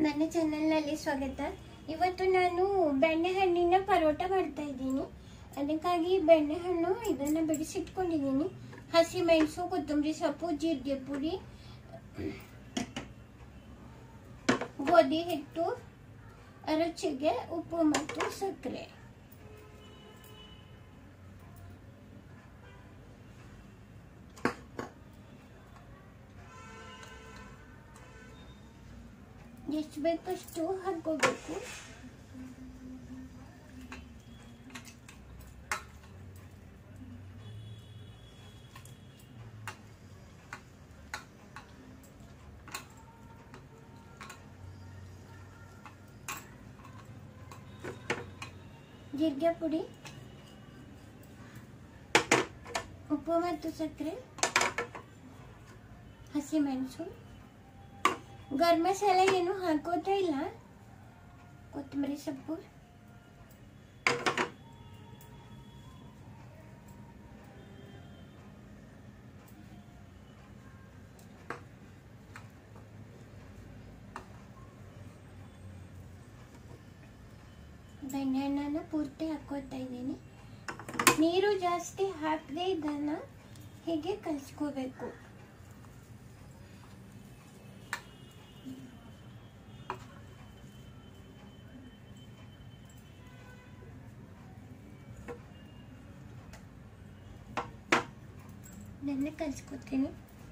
ನನ್ನ ಚಾನಲ್ನಲ್ಲಿ ಸ್ವಾಗತ ಇವತ್ತು ನಾನು ಬೆಣ್ಣೆಹಣ್ಣಿನ ಪರೋಟ ಮಾಡ್ತಾ ಇದ್ದೀನಿ ಅದಕ್ಕಾಗಿ ಬೆಣ್ಣೆಹಣ್ಣು ಇದನ್ನು ಬಿಡಿಸಿಟ್ಕೊಂಡಿದ್ದೀನಿ ಹಸಿಮೆಣಸು ಕೊತ್ತಂಬರಿ ಸೊಪ್ಪು ಜೀರಿಗೆ ಪುಡಿ ಗೋಧಿ ಹಿಟ್ಟು ರುಚಿಗೆ ಉಪ್ಪು ಮತ್ತು ಸಕ್ಕರೆ ಎಷ್ಟು ಬೇಕಷ್ಟು ಹಾಕೋಬೇಕು ಜೀರಿಗೆ ಪುಡಿ ಉಪ್ಪು ಮತ್ತು ಸಕ್ಕರೆ ಹಸಿಮೆಣಸು ಗರಂ ಮಸಾಲ ಏನು ಹಾಕೋತಾ ಇಲ್ಲ ಕೊತ್ತಂಬರಿ ಸೊಪ್ಪು ಬೆಣ್ಣೆಹಣ್ಣನ್ನು ಪೂರ್ತಿ ಹಾಕೋತಾ ಇದ್ದೀನಿ ನೀರು ಜಾಸ್ತಿ ಹಾಕದೆ ಇದನ್ನು ಹೀಗೆ ಕಲಿಸ್ಕೋಬೇಕು ನೆನ್ನೆ ಕಲಿಸ್ಕೊತೀನಿ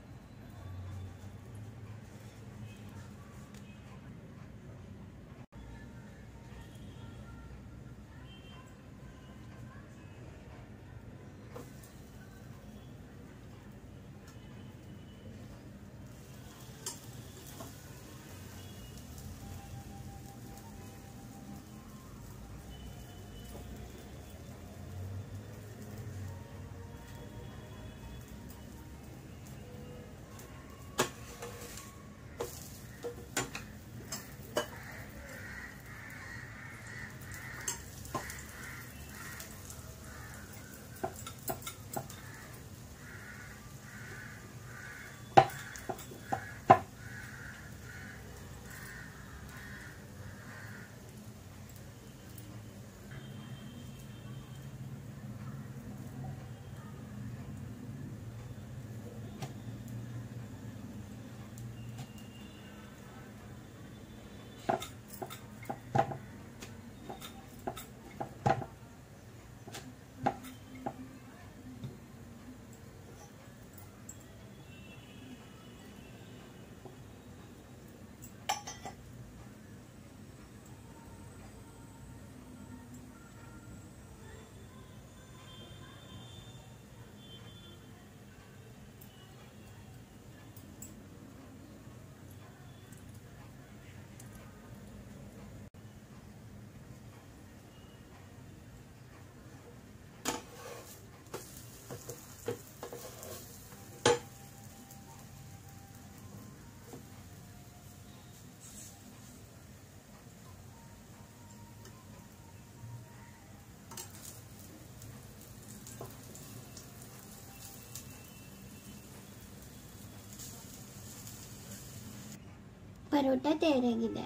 ಪರೋಟ ತಯಾರಾಗಿದೆ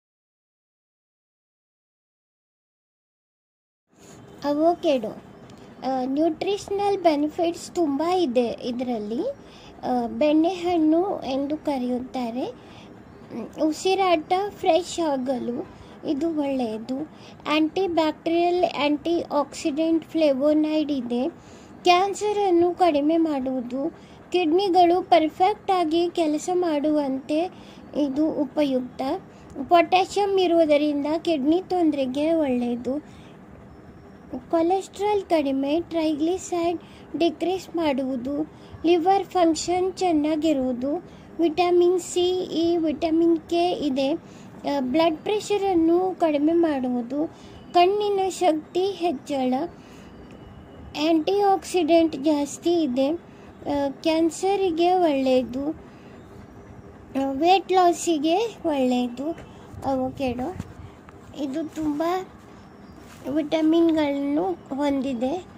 ಅವೋಕೆಡೋ ನ್ಯೂಟ್ರಿಷನಲ್ ಬೆನಿಫಿಟ್ಸ್ ತುಂಬ ಇದೆ ಇದರಲ್ಲಿ ಬೆಣ್ಣೆಹಣ್ಣು ಎಂದು ಕರೆಯುತ್ತಾರೆ ಮ್, ಉಸಿರಾಟ ಫ್ರೆಶ್ ಆಗಲು ಇದು ಒಳ್ಳೆಯದು ಆ್ಯಂಟಿ ಬ್ಯಾಕ್ಟೀರಿಯಲ್ ಆ್ಯಂಟಿ ಆಕ್ಸಿಡೆಂಟ್ ಫ್ಲೇವೋನೈಡ್ ಇದೆ ಕ್ಯಾನ್ಸರನ್ನು ಕಡಿಮೆ ಮಾಡುವುದು ಕಿಡ್ನಿಗಳು ಪರ್ಫೆಕ್ಟ್ ಆಗಿ ಕೆಲಸ ಮಾಡುವಂತೆ ಇದು ಉಪಯುಕ್ತ ಪೊಟ್ಯಾಷಿಯಂ ಇರುವುದರಿಂದ ಕಿಡ್ನಿ ತೊಂದರೆಗೆ ಒಳ್ಳೆಯದು ಕೊಲೆಸ್ಟ್ರಾಲ್ ಕಡಿಮೆ ಟ್ರೈಗ್ಲಿಸೈಡ್ ಡಿಕ್ರೀಸ್ ಮಾಡುವುದು ಲಿವರ್ ಫಂಕ್ಷನ್ ಚೆನ್ನಾಗಿರುವುದು vitamin C E vitamin K ಇದೆ ಬ್ಲಡ್ ಪ್ರೆಷರನ್ನು ಕಡಿಮೆ ಮಾಡುವುದು ಕಣ್ಣಿನ ಶಕ್ತಿ ಹೆಚ್ಚಳ ಆ್ಯಂಟಿ ಆಕ್ಸಿಡೆಂಟ್ ಜಾಸ್ತಿ ಇದೆ ಕ್ಯಾನ್ಸರಿಗೆ ಒಳ್ಳೆಯದು ವೇಟ್ ಲಾಸಿಗೆ ಒಳ್ಳೆಯದು ಅವೋಕೆಡೋ ಇದು ತುಂಬ ವಿಟಮಿನ್ಗಳನ್ನು ಹೊಂದಿದೆ